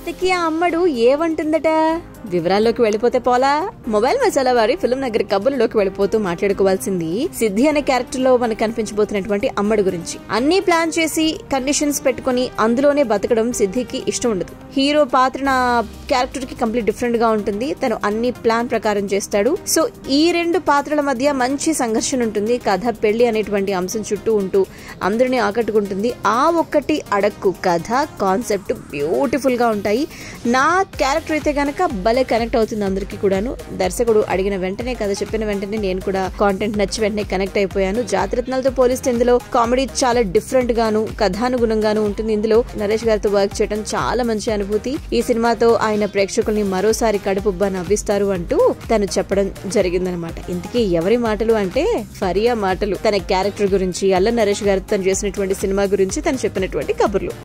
ఇంతకీ ఆ అమ్మడు ఏమంటుందట వివరాల్లోకి వెళ్ళిపోతే పోలా మొబైల్ మసాలా వారి ఫిల్మ్ నగర్ కబుర్లోకి వెళ్ళిపోతూ మాట్లాడుకోవాల్సింది సిద్ధి అనే క్యారెక్టర్ లో మనకు కనిపించబోతున్నటువంటి అమ్మడు గురించి అన్ని ప్లాన్ చేసి కండిషన్స్ పెట్టుకుని అందులోనే బతకడం సిద్ధికి ఇష్టం ఉండదు హీరో పాత్ర నా క్యారెక్టర్ కి కంప్లీట్ డిఫరెంట్ గా ఉంటుంది తను అన్ని ప్లాన్ ప్రకారం చేస్తాడు సో ఈ రెండు పాత్రల మధ్య మంచి సంఘర్షణ ఉంటుంది కథ పెళ్లి అనేటువంటి అంశం చుట్టూ ఉంటూ అందరినీ ఆకట్టుకుంటుంది ఆ ఒక్కటి అడక్కు కథ కాన్సెప్ట్ బ్యూటిఫుల్ గా ఉంటాయి నా క్యారెక్టర్ అయితే గనక భలే కనెక్ట్ అవుతుంది అందరికీ కూడాను దర్శకుడు అడిగిన వెంటనే కథ చెప్పిన వెంటనే నేను కూడా కాంటెంట్ నచ్చి వెంటనే కనెక్ట్ అయిపోయాను జాతరత్నాలతో పోలిస్తే ఇందులో కామెడీ చాలా డిఫరెంట్ గాను కథానుగుణంగాను ఉంటుంది ఇందులో నరేష్ గారితో వర్క్ చేయడం చాలా మంచి అనుభూతి ఈ సినిమాతో ఆయన ప్రేక్షకుల్ని మరోసారి కడుపుబ్బా నవ్విస్తారు అంటూ తను చెప్పడం జరిగిందనమాట ఇంతకీ ఎవరి మాటలు అంటే ఫరియా మాటలు తన క్యారెక్టర్ గురించి అల్ల నరేష్ గారు తను చేసినటువంటి సినిమా గురించి తను చెప్పినటువంటి కబుర్లు